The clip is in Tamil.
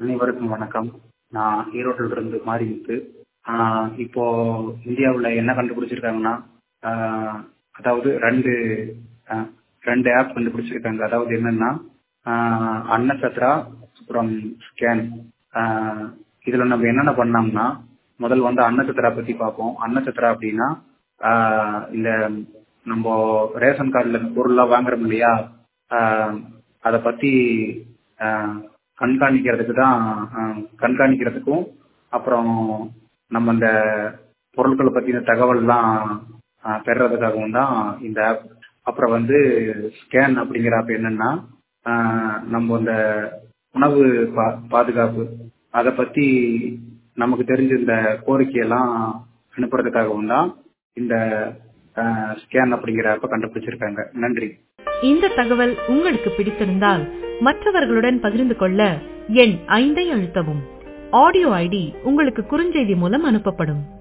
அனைவருக்கும் வணக்கம் நான் ஈரோட்டில் இருந்து மாரிமுத்து ஆஹ் இப்போ இந்தியாவுல என்ன கண்டுபிடிச்சிருக்காங்கன்னா ஆஹ் அதாவது ரெண்டு ஆஹ் ரெண்டு ஆப் கண்டுபிடிச்சிருக்காங்க அதாவது என்னன்னா ஆஹ் அன்னசத்ரா அப்புறம் ஸ்கேன் இதுல நம்ம என்னென்ன பண்ணோம்னா முதல் வந்து அன்னசத்ரா பத்தி பார்ப்போம் அன்னசத்ரா அப்படின்னா ஆஹ் இந்த நம்ம ரேஷன் கார்டுல பொருள்லாம் வாங்குறோம் இல்லையா ஆஹ் அதை பத்தி ஆஹ் கண்காணிக்கிறதுக்கு தான் ஆஹ் கண்காணிக்கிறதுக்கும் அப்புறம் நம்ம இந்த பொருட்களை பத்தின தகவல்லாம் ஆஹ் பெறுறதுக்காகவும் தான் இந்த ஆப் அப்புறம் வந்து ஸ்கேன் அப்படிங்கிற ஆப் என்னன்னா ஆஹ் நம்ம இந்த உணவு பா பாதுகாப்பு அதை பத்தி நமக்கு தெரிஞ்ச இந்த கோரிக்கையெல்லாம் அனுப்புறதுக்காகவும் தான் இந்த ஸ்கேன் அப்படிங்கிற ஆப்பை கண்டுபிடிச்சிருக்காங்க நன்றி இந்த தகவல் உங்களுக்கு பிடித்திருந்தால் மற்றவர்களுடன் பகிர்ந்து கொள்ள எண் ஐந்தை அழுத்தவும் ஆடியோ ஐடி உங்களுக்கு குறுஞ்செய்தி மூலம் அனுப்பப்படும்